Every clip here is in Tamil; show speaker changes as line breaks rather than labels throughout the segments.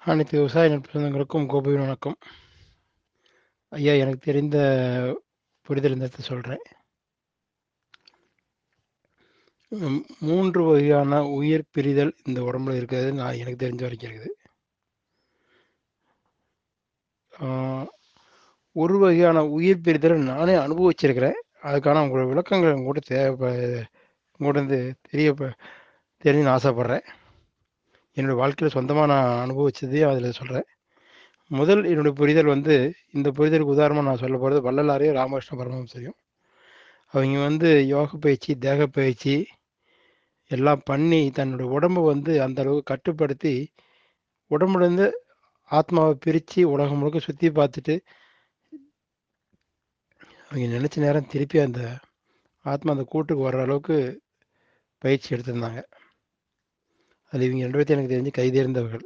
அனைத்து விவசாய நட்பு சொந்தங்களுக்கும் கோபுவின் வணக்கம் ஐயா எனக்கு தெரிந்த புரிதல் இந்த இடத்துல சொல்கிறேன் மூன்று வகையான உயிர் பிரிதல் இந்த உடம்புல இருக்கிறது நான் எனக்கு தெரிஞ்ச வரைக்கும் இருக்குது ஆஹ், ஒரு வகையான உயிர் பிரிதல் நானே அனுபவிச்சிருக்கிறேன் அதுக்கான உங்களோட விளக்கங்கள் உங்கள்கிட்ட தேவை உங்கள்கிட்ட வந்து தெரிய தெரிஞ்சுன்னு ஆசைப்பட்றேன் என்னோட வாழ்க்கையில் சொந்தமாக நான் அனுபவிச்சதையும் அதில் சொல்கிறேன் முதல் என்னுடைய புரிதல் வந்து இந்த புரிதலுக்கு உதாரணமாக நான் சொல்ல போகிறது வள்ளலாரையும் ராமகிருஷ்ண பரமஹம்சரையும் அவங்க வந்து யோக பயிற்சி தேக பயிற்சி எல்லாம் பண்ணி தன்னோட உடம்பை வந்து அந்த அளவுக்கு கட்டுப்படுத்தி உடம்புலேருந்து ஆத்மாவை பிரித்து உலகம் முழுக்க சுற்றி பார்த்துட்டு அவங்க நினச்ச நேரம் திருப்பி அந்த ஆத்மா அந்த கூட்டுக்கு வர்ற அளவுக்கு பயிற்சி எடுத்திருந்தாங்க அது இவங்க ரெண்டு பேர்த்தையும் எனக்கு தெரிஞ்சு கைதேர்ந்தவர்கள்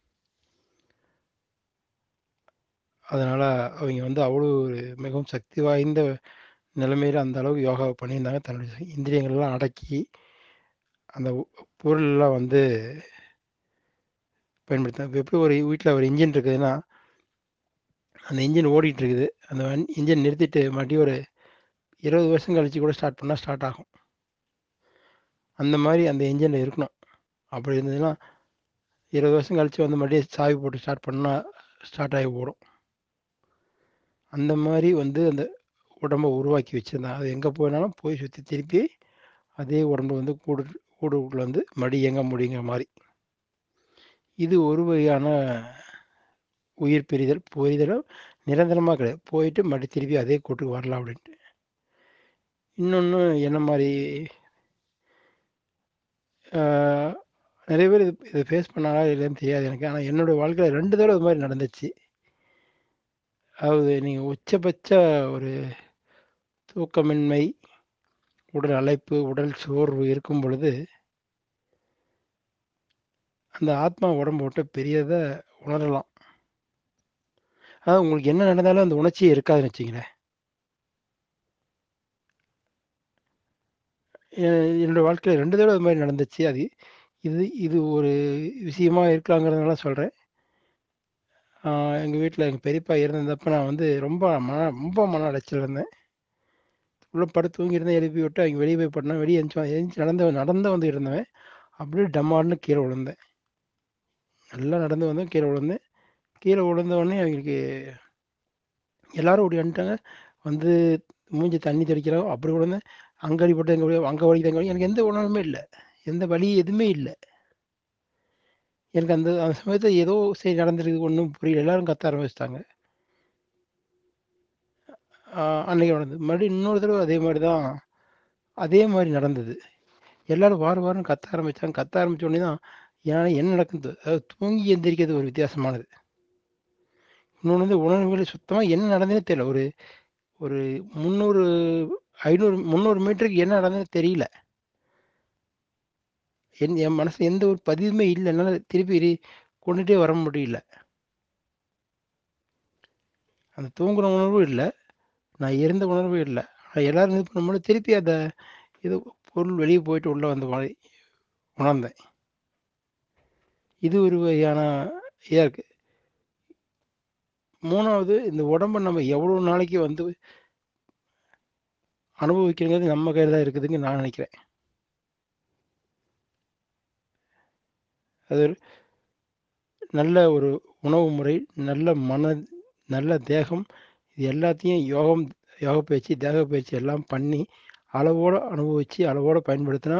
அதனால் அவங்க வந்து அவ்வளோ ஒரு மிகவும் சக்தி வாய்ந்த நிலைமையில் அந்த அளவுக்கு யோகா பண்ணியிருந்தாங்க தன்னுடைய இந்திரியங்கள்லாம் அடக்கி அந்த உ- பொருளெல்லாம் வந்து பயன்படுத்த இப்போ எப்படி ஒரு வீட்டில் ஒரு இன்ஜின் இருக்குதுன்னா அந்த இன்ஜின் ஓடிட்டு இருக்குது அந்த இன்ஜின் நிறுத்திட்டு மறுபடியும் ஒரு இருபது வருஷம் கழிச்சு கூட ஸ்டார்ட் பண்ணால் ஸ்டார்ட் ஆகும் அந்த மாதிரி அந்த இன்ஜினில் இருக்கணும் அப்படி இருந்ததுன்னா இருபது வருஷம் கழிச்சு வந்து மறுபடியும் சாவி போட்டு ஸ்டார்ட் பண்ணால் ஸ்டார்ட் ஆகி ஓடும் அந்த மாதிரி வந்து அந்த உடம்பை உருவாக்கி வச்சுருந்தாங்க அது எங்கே போனாலும் போய் சுற்றி திருப்பி அதே உடம்பு வந்து கூடு கூடுக்குள்ள வந்து மடி இயங்க முடியுங்கிற மாதிரி இது ஒரு வகையான உயிர் பிரிதல் புரிதலும் நிரந்தரமாக கிடையாது போயிட்டு மறுபடி திருப்பி அதே கூட்டுக்கு வரலாம் அப்படின்ட்டு இன்னொன்று என்ன மாதிரி ஆஹ், நிறைய பேர் இது இதை ஃபேஸ் பண்ணாங்களா இல்லைன்னு தெரியாது எனக்கு ஆனால் என்னோடய வாழ்க்கையில் ரெண்டு தடவை இது மாதிரி நடந்துச்சு அதாவது நீங்கள் உச்சபட்ச ஒரு தூக்கமின்மை உடல் அலைப்பு உடல் சோர்வு இருக்கும் பொழுது அந்த ஆத்மா உடம்பு விட்டு பெரியதை உணரலாம் அதாவது உங்களுக்கு என்ன நடந்தாலும் அந்த உணர்ச்சியே இருக்காதுன்னு வச்சுங்களேன் எ- என்னோட வாழ்க்கையில் ரெண்டு தடவை இது மாதிரி நடந்துச்சு அது இது இது ஒரு விஷயமா இருக்கலாங்கிறதுனால சொல்கிறேன் எங்கள் வீட்டில் எங்கள் பெரியப்பா இருந்தப்ப நான் வந்து ரொம்ப மன ரொம்ப மன அடைச்சல் இருந்தேன் உள்ள படுத்து தூங்கியிருந்தேன் எழுப்பி விட்டு அவங்க வெளியே போய் பண்ணேன் வெளியே எழுந்துச்சு எழுந்துச்சு நடந்து நடந்து வந்து இருந்தவன் அப்படியே டம்மார்னு கீழே விழுந்தேன் நல்லா நடந்து வந்தேன் கீழே விழுந்தேன் கீழே விழுந்த உடனே அவங்களுக்கு எல்லாரும் ஓடி வந்துட்டாங்க வந்து மூஞ்சி தண்ணி தெளிக்கிறோம் அப்படி விழுந்தேன் அங்கே அடிப்பட்டு எங்கே அங்கே வலிக்குது அங்கே எனக்கு எந்த உணர்வுமே இல்லை எந்த வலி எதுவுமே இல்லை எனக்கு அந்த அந்த சமயத்தில் ஏதோ சரி நடந்திருக்கு ஒன்றும் புரியல எல்லாரும் கத்த ஆரம்பிச்சிட்டாங்க அன்னைக்கு நடந்தது மறுபடியும் இன்னொரு தடவை அதே மாதிரி தான் அதே மாதிரி நடந்தது எல்லாரும் வார வாரம் கத்த ஆரம்பிச்சாங்க கத்த ஆரம்பிச்ச உடனே தான் ஏன்னா என்ன நடக்குது அதாவது தூங்கி எந்திரிக்கிறது ஒரு வித்தியாசமானது இன்னொன்று வந்து உணர்வுகள் சுத்தமாக என்ன நடந்ததுன்னு தெரியல ஒரு ஒரு முந்நூறு ஐநூறு முந்நூறு மீட்டருக்கு என்ன நடந்ததுன்னு தெரியல என் என் மனசு எந்த ஒரு பதிவுமே இல்லை என்னால் திருப்பி ரீ- கொண்டுட்டே வர முடியல அந்த தூங்குற உணர்வும் இல்லை நான் இருந்த உணர்வும் இல்லை ஆனால் எல்லாரும் இது பண்ணும்போது திருப்பி அந்த இது பொருள் வெளியே போயிட்டு உள்ள வந்த மாதிரி உணர்ந்தேன் இது ஒரு வகையான இதாக இருக்கு மூணாவது இந்த உடம்ப நம்ம எவ்வளோ நாளைக்கு வந்து அனுபவிக்கிறங்கிறது நம்ம கையில் தான் இருக்குதுன்னு நான் நினைக்கிறேன் அது ஒரு நல்ல ஒரு உணவு முறை நல்ல மன நல்ல தேகம் இது எல்லாத்தையும் யோகம் யோக பயிற்சி தேக பயிற்சி எல்லாம் பண்ணி அளவோடு அனுபவித்து அளவோடு பயன்படுத்தினா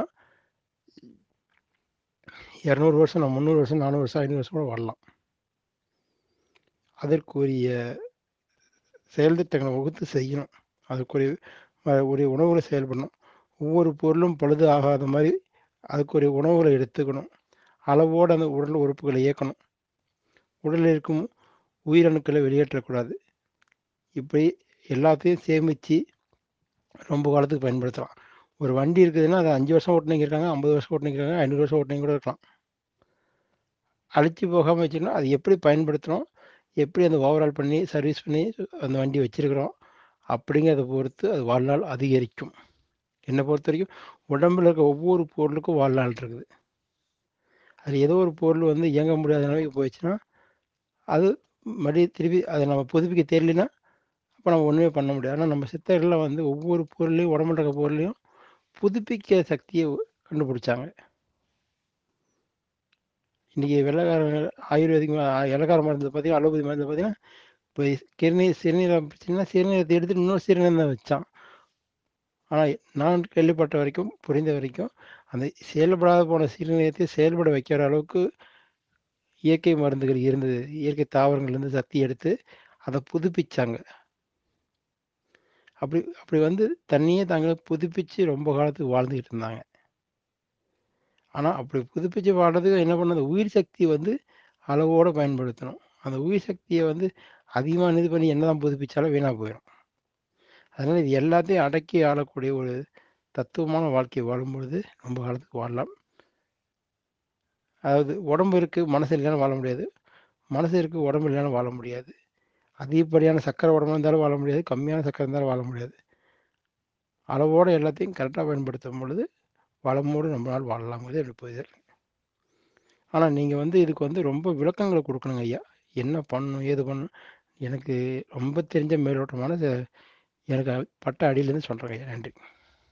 இரநூறு வருஷம் நான் முந்நூறு வருஷம் நானூறு வருஷம் ஐநூறு வருஷம் கூட வரலாம் அதற்குரிய செயல்திட்டங்களை வகுத்து செய்யணும் அதுக்குரிய அஹ், உரிய உணவுகளை செயல்படணும் ஒவ்வொரு பொருளும் பழுது ஆகாத மாதிரி அதுக்குரிய உணவுகளை எடுத்துக்கணும் அளவோடு அந்த உடல் உறுப்புகளை இயக்கணும் உடலில் இருக்கும் உயிரணுக்களை வெளியேற்றக்கூடாது இப்படி எல்லாத்தையும் சேமித்து ரொம்ப காலத்துக்கு பயன்படுத்தலாம் ஒரு வண்டி இருக்குதுன்னா அது அஞ்சு வருஷம் ஓட்டினீங்க இருக்காங்க ஐம்பது வருஷம் ஓட்டினீங்க இருக்காங்க ஐநூறு வருஷம் ஓட்டினீங்க கூட இருக்கலாம் அழிச்சு போகாமல் வச்சுக்கணும் அது எப்படி பயன்படுத்தணும் எப்படி அந்த ஓவரால் பண்ணி சர்வீஸ் பண்ணி அந்த வண்டி வச்சிருக்கிறோம் அப்படிங்கிறத பொறுத்து அது வாழ்நாள் அதிகரிக்கும் என்னை பொறுத்த வரைக்கும் உடம்புல இருக்க ஒவ்வொரு பொருளுக்கும் வாழ்நாள் இருக்குது அது ஏதோ ஒரு பொருள் வந்து இயங்க முடியாத நிலைமைக்கு போயிடுச்சுன்னா அது மறுபடியும் திருப்பி அதை நம்ம புதுப்பிக்க தெரியலனா அப்போ நம்ம ஒன்றுமே பண்ண முடியாது ஆனால் நம்ம சித்தர்கள்லாம் வந்து ஒவ்வொரு பொருளையும் உடம்புல இருக்க பொருளையும் புதுப்பிக்க சக்தியை கண்டுபிடிச்சாங்க இன்றைக்கி வெள்ளைக்காரங்க ஆயுர்வேதிக் இலக்கார மருந்து பார்த்தீங்கன்னா அலோபதி மருந்து பார்த்தீங்கன்னா இப்போ கிருநீர் சிறுநீரம் பிரச்சனைனா சிறுநீரத்தை எடுத்து இன்னொரு சிறுநீரம் தான் வச்சான் ஆனால் நான் கேள்விப்பட்ட வரைக்கும் புரிந்த வரைக்கும் அந்த செயல்படாத போன சிறுநீரத்தை செயல்பட வைக்கிற அளவுக்கு இயற்கை மருந்துகள் இருந்தது இயற்கை தாவரங்கள்லேருந்து சக்தி எடுத்து அதை புதுப்பிச்சாங்க அப்படி அப்படி வந்து தண்ணியே தாங்களே புதுப்பிச்சு ரொம்ப காலத்துக்கு வாழ்ந்துக்கிட்டு இருந்தாங்க ஆனால் அப்படி புதுப்பிச்சு வாழ்றதுக்கு என்ன பண்ணது உயிர் சக்தி வந்து அளவோடு பயன்படுத்தணும் அந்த உயிர் சக்தியை வந்து அதிகமாக இது பண்ணி என்ன தான் புதுப்பிச்சாலும் வீணாக போயிடும் அதனால் இது எல்லாத்தையும் அடக்கி ஆளக்கூடிய ஒரு தத்துவமான வாழ்க்கையை வாழும்பொழுது ரொம்ப காலத்துக்கு வாழலாம் அதாவது உடம்பு இருக்குது மனசு இல்லைனாலும் வாழ முடியாது மனசு இருக்குது உடம்பு இல்லைனாலும் வாழ முடியாது அதிகப்படியான சக்கரை உடம்பு இருந்தாலும் வாழ முடியாது கம்மியான சக்கரை இருந்தாலும் வாழ முடியாது அளவோடு எல்லாத்தையும் கரெக்டாக பயன்படுத்தும் பொழுது வளமோடு நம்மளால் வாழலாங்கிறது என்னுடைய புரிதல் ஆனால் நீங்கள் வந்து இதுக்கு வந்து ரொம்ப விளக்கங்களை கொடுக்கணுங்க ஐயா என்ன பண்ணணும் ஏது பண்ணணும் எனக்கு ரொம்ப தெரிஞ்ச மேலோட்டமான எனக்கு பட்ட அடியிலேருந்து சொல்கிறேங்க ஐயா நன்றி